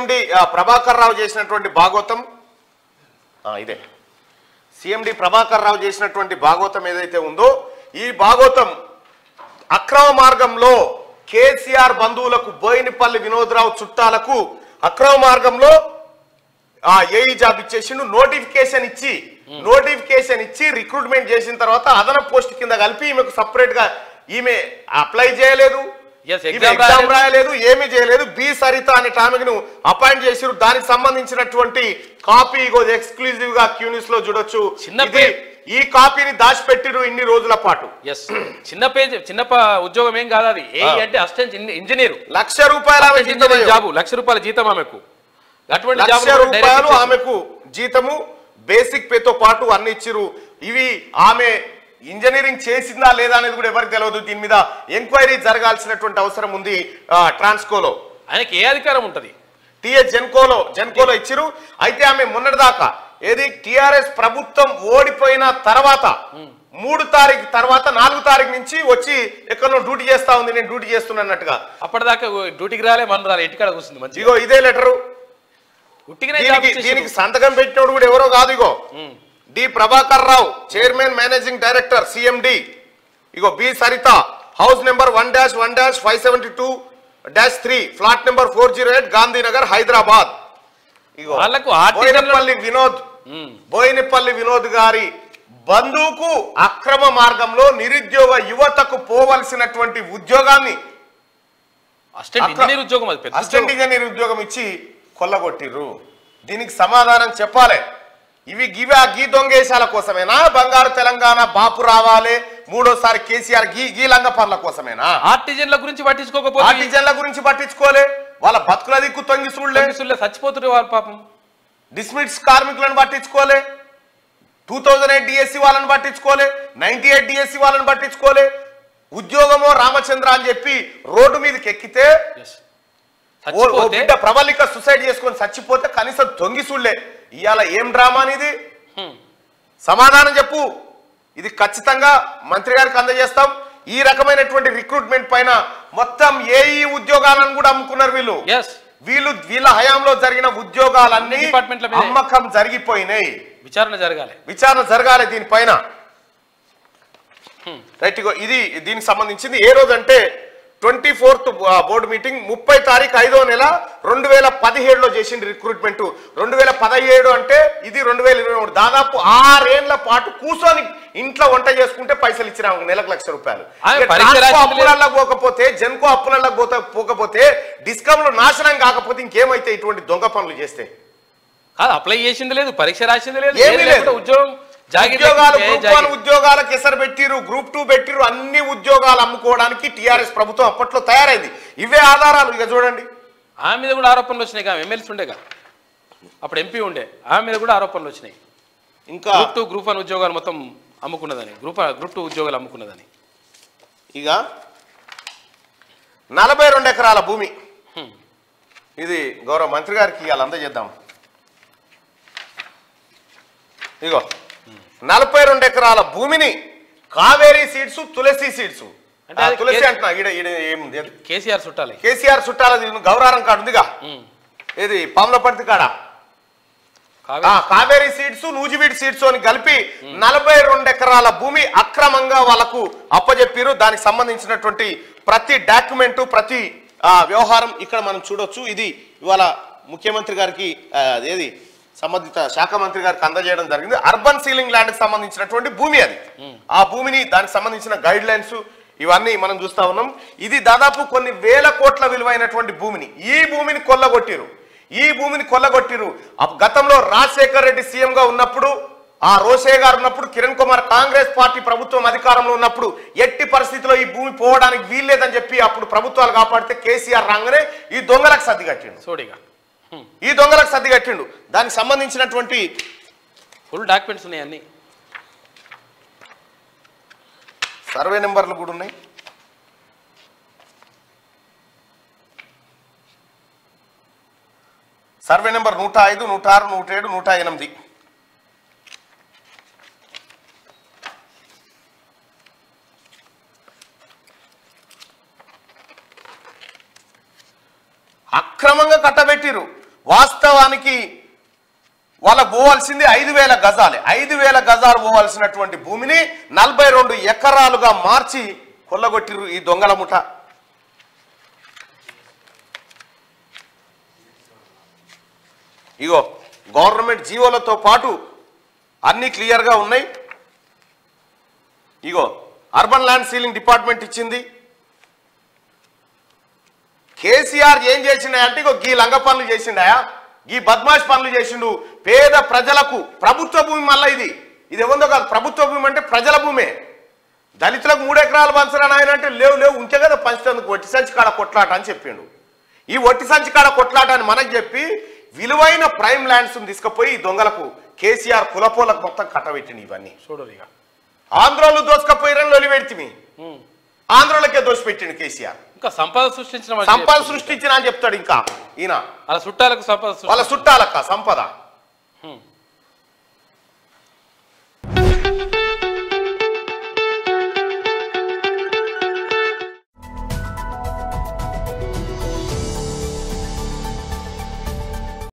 CMD Prabhakar రావు చేసినటువంటి భాగవతం ఆ, ఇదే సిఎండి ప్రభాకర్ రావు చేసినటువంటి భాగవతం ఏదైతే ఉందో ఈ భాగవతం అక్రమ మార్గంలో కేసీఆర్ బంధువులకు బోయినపల్లి వినోద్రావు చుట్టాలకు అక్రమ మార్గంలో ఆ ఏఈ జాబ్ ఇచ్చేసిండు నోటిఫికేషన్ ఇచ్చి నోటిఫికేషన్ ఇచ్చి రిక్రూట్మెంట్ చేసిన తర్వాత అదనపు పోస్ట్ కింద కలిపి ఈమెకు సపరేట్ గా ఈమె అప్లై చేయలేదు Yes, ఈమె exam ఎగ్జామ్ రాయలేదు. రాయలేదు ఏమీ చేయలేదు బి సరిత అనే ఆమెను అపాయింట్ చేసిరు దానికి సంబంధించినటువంటి కాపీ ఇగో ఎక్స్క్లూజివ్ గా క్యూనిస్ లో చూడొచ్చు చిన్న ఇది పే- ఈ కాపీని దాచిపెట్టిరు ఇన్ని రోజుల పాటు ఎస్ చిన్న పేజ్ చిన్న ప- ఉద్యోగం ఏం కాదు అది ఏ ఆ. అంటే అసిస్టెంట్ ఇంజనీర్ లక్ష రూపాయల ఆమె జీతం ఇంజనీర్ అయ్యో. జాబు లక్ష రూపాయల జీతం ఆమెకు అటువంటి లక్ష జాబ్ రూపాయలు ఆమెకు జీతము బేసిక్ పేతో పాటు అన్ని ఇచ్చిరు ఇవి ఆమె ఇంజనీరింగ్ చేసిందా లేదా అనేది కూడా ఎవరికి తెలియదు దీని మీద ఎంక్వైరీ జరగాల్సినటువంటి అవసరం ఉంది ఆ, ట్రాన్స్కోలో ఆయనకి ఏ అధికారం ఉంటది టిఎస్ జెన్కోలో జెన్కోలో ఇచ్చిరు అయితే ఆమె మొన్నటిదాకా ఏది టిఆర్ఎస్ ప్రభుత్వం ఓడిపోయిన తర్వాత మూడు తారీఖు తర్వాత నాలుగు తారీఖు నుంచి వచ్చి ఎక్కడో డ్యూటీ చేస్తా ఉంది నేను డ్యూటీ చేస్తున్నట్టుగా అప్పటిదాకా డ్యూటీకి రాలే మన రాలే ఇంటికాడ కూర్చుంది మంచిగా ఇగో ఇదే లెటరు ఉట్టిగానే జాబ్ దీనికి ఇచ్చేసిండు. దీనికి సంతకం పెట్టినోడు కూడా ఎవరో కాదు ఇగో ఉమ్. D Prabhakar Rao chairman managing director CMD ఇగో B Saritha house number one dash one dash five seventy two dash three flat number four zero eight Gandhinagar Hyderabad ఇగో వాళ్ళకు ఆర్టిజన్లు- బోయినపల్లి వినోద్ ఉమ్. బోయినపల్లి వినోద్ గారి బంధువుకు అక్రమ మార్గంలో నిరుద్యోగ యువతకు పోవలసినటువంటి ఉద్యోగాన్ని అసిస్టెంట్ అక్కడ- ఇంజనీర్ ఉద్యోగం అది పెద్ద అసిస్టెంట్ ఉద్యోగం. ఇంజనీర్ ఉద్యోగం ఇచ్చి కొల్లగొట్టిర్రు దీనికి సమాధానం చెప్పాలి ఇవి గివి ఆ గీ దొంగేశాల కోసమేనా బంగారు తెలంగాణ బాపు రావాలి మూడోసారి కేసీఆర్ గీ గీ లంగ పనుల కోసమేనా ఆర్టిజన్ల గురించి పట్టించుకోకపోతే ఆర్టిజన్ల గురించి పట్టించుకోలే వాళ్ళ బతుకుల దిక్కు తొంగి చూడలే పోలీసులే చచ్చిపోతుండే వారు పాపం డిస్మిట్స్ కార్మికులను పట్టించుకోలే టూ థౌజండ్ ఎయిట్ డిఎస్సి వాళ్ళని పట్టించుకోలే నైన్టీ ఎయిట్ డిఎస్సి వాళ్ళని పట్టించుకోలే ఉద్యోగమో రామచంద్ర అని చెప్పి రోడ్డు మీదకి ఎక్కితే Yes. ఓ ఓ చచ్చిపోతే బిడ్డ ప్రబలిక సూసైడ్ చేసుకొని చచ్చిపోతే కనీసం తొంగి చూడలే ఇవాళ ఏం డ్రామా ఇది హ్మ్. సమాధానం చెప్పు ఇది ఖచ్చితంగా మంత్రి గారికి అందజేస్తాం ఈ రకమైనటువంటి రిక్రూట్మెంట్ పైన మొత్తం ఏఈ ఉద్యోగాలను కూడా అమ్ముకున్నారు వీళ్ళు Yes. వీళ్ళు వీళ్ళ హయాంలో జరిగిన ఉద్యోగాలన్నీ అన్ని డిపార్ట్మెంట్ల మీదే. అమ్మకం జరిగిపోయినాయి విచారణ జరగాలి విచారణ జరగాలి దీనిపైన రైట్ ఇగో ఇది దీనికి సంబంధించింది ఏ రోజు అంటే ట్వంటీ ఫోర్త్ బోర్డు మీటింగ్ ముప్పై తారీఖు ఐదో నెల రెండు వేల పదిహేడులో చేసింది రిక్రూట్మెంట్ రెండు వేల పదిహేడు అంటే ఇది రెండు వేల ఇరవై మూడు దాదాపు ఆరేళ్ల పాటు కూర్చొని ఇంట్లో వంట చేసుకుంటే పైసలు ఇచ్చిన నెలకు లక్ష రూపాయలు ఆమె ఇక పరీక్ష ట్రాన్స్కో రాసింది అప్పులల్లో పోకపోతే జెన్కో అప్పులల్లో పోతే పోకపోతే డిస్కంలు నాశనం కాకపోతే ఇంకేమైతే ఇటువంటి దొంగ పనులు చేస్తే కాదు అప్లై చేసింది లేదు పరీక్ష రాసింది లేదు ఏమీ ఏది లేదు. లేకుండా ఉద్యోగం జాగిర్ ఉద్యోగాలు ఏ గ్రూప్ జాగిర్. వన్ ఉద్యోగాలకు ఎసరు పెట్టిరు గ్రూప్ టూ పెట్టిరు అన్ని ఉద్యోగాలు అమ్ముకోవడానికి టిఆర్ఎస్ ప్రభుత్వం అప్పట్లో తయారైంది ఇవే ఆధారాలు ఇక చూడండి ఆమె మీద కూడా ఆరోపణలు వచ్చినాయి కదా ఎమ్మెల్సీ ఉండేగా అప్పుడు ఎంపీ ఉండే ఆమె మీద కూడా ఆరోపణలు వచ్చినాయి ఇంకా గ్రూప్ టూ గ్రూప్ వన్ ఉద్యోగాలు మొత్తం అమ్ముకున్నదని గ్రూప్ గ్రూప్ టూ ఉద్యోగాలు అమ్ముకున్నదని ఇక నలభై రెండు ఎకరాల భూమి హ్మ్. ఇది గౌరవ మంత్రి గారికి ఇవాళ అందజేద్దాం ఇగో నలభై రెండు ఎకరాల భూమిని కావేరీ సీడ్స్ తులసి సీడ్స్ అంటే అది తులసి కే- అంటున్నా ఈడ ఈడ ఏముంది అది? కేసీఆర్ చుట్టాలి కేసీఆర్ చుట్టాలది గౌరారం కాడు ఉందిగా హ్మ్. ఏది పాములపర్తి కాడ ఆ కావేరీ కావేరీ సీడ్స్ నూజివీడ్ సీడ్స్ అని కలిపి నలభై రెండు ఎకరాల భూమి అక్రమంగా వాళ్ళకు అప్పజెప్పారు దానికి సంబంధించినటువంటి ప్రతి డాక్యుమెంట్ ప్రతి ఆ, వ్యవహారం ఇక్కడ మనం చూడొచ్చు ఇది ఇవాళ ముఖ్యమంత్రి గారికి ఆ, ఏది సంబంధిత శాఖ మంత్రి గారికి అందజేయడం జరిగింది అర్బన్ సీలింగ్ ల్యాండ్ కి సంబంధించినటువంటి భూమి అది ఆ భూమిని దానికి సంబంధించిన గైడ్ లైన్స్ ఇవన్నీ మనం చూస్తా ఉన్నాం ఇది దాదాపు కొన్ని వేల కోట్ల విలువైనటువంటి భూమిని ఈ భూమిని కొల్లగొట్టిరు ఈ భూమిని కొల్లగొట్టిరు అప్- గతంలో రాజశేఖర్ రెడ్డి సీఎం గా ఉన్నప్పుడు ఆ రోషే గారు ఉన్నప్పుడు కిరణ్ కుమార్ కాంగ్రెస్ పార్టీ ప్రభుత్వం అధికారంలో ఉన్నప్పుడు ఎట్టి పరిస్థితిలో ఈ భూమి పోవడానికి వీల్లేదని చెప్పి అప్పుడు ప్రభుత్వాలు కాపాడితే కేసీఆర్ రాగానే ఈ దొంగలకు సర్ది కట్టిండు సోడిగా హ్మ్. ఈ దొంగలకు సర్ది కట్టిండు దానికి సంబంధించినటువంటి ఫుల్ డాక్యుమెంట్స్ ఉన్నాయి అన్ని సర్వే నెంబర్లు కూడా ఉన్నాయి సర్వే నెంబర్ నూట ఐదు నూట ఆరు నూట ఏడు నూట ఎనిమిది అక్రమంగా కట్టబెట్టిరు వాస్తవానికి వాళ్ళకు పోవాల్సింది ఐదు వేల గజాలే ఐదు వేల గజాలు పోవాల్సినటువంటి భూమిని నలభై రెండు ఎకరాలుగా మార్చి కొల్లగొట్టిరు ఈ దొంగల ముఠ ఇగో గవర్నమెంట్ జీవోలతో పాటు అన్ని క్లియర్గా ఉన్నాయి ఇగో అర్బన్ ల్యాండ్ సీలింగ్ డిపార్ట్మెంట్ ఇచ్చింది కేసీఆర్ ఏం చేసిండా అంటే ఇగో గీ లంగ పనులు చేసిండాయా ఈ బద్మాష్ పనులు చేసిండు పేద ప్రజలకు ప్రభుత్వ భూమి మళ్ళా ఇది ఇది ఏముందో కాదు ప్రభుత్వ భూమి అంటే ప్రజల భూమే దళితులకు మూడు ఎకరాలు పంచరా ఆయన అంటే లేవు లేవు ఉంటే కదా పంచడానికి వట్టి సంచి కాడ కొట్లాట అని చెప్పిండు ఈ వట్టి సంచి కాడ కొట్లాట అని మనకు చెప్పి విలువైన ప్రైమ్ ల్యాండ్స్ తీసుకుపోయి ఈ దొంగలకు కేసీఆర్ కులపోలకు మొత్తం కట్టబెట్టిండు ఇవన్నీ చూడరు ఇక ఆంధ్రోలు దోసుకపోయిరని లొలి పెడితిమి ఉమ్. ఆంధ్రోలకే దోసిపెట్టిండు కేసీఆర్ ఇంకా సంపద సృష్టించిన వాడు సంపద చెప్పు. సృష్టించిన అని చెప్తాడు ఇంకా ఈయన అలా చుట్టాలకు సంపద వాళ్ళ సృష్టి చుట్టాలక్క సంపద ఉమ్.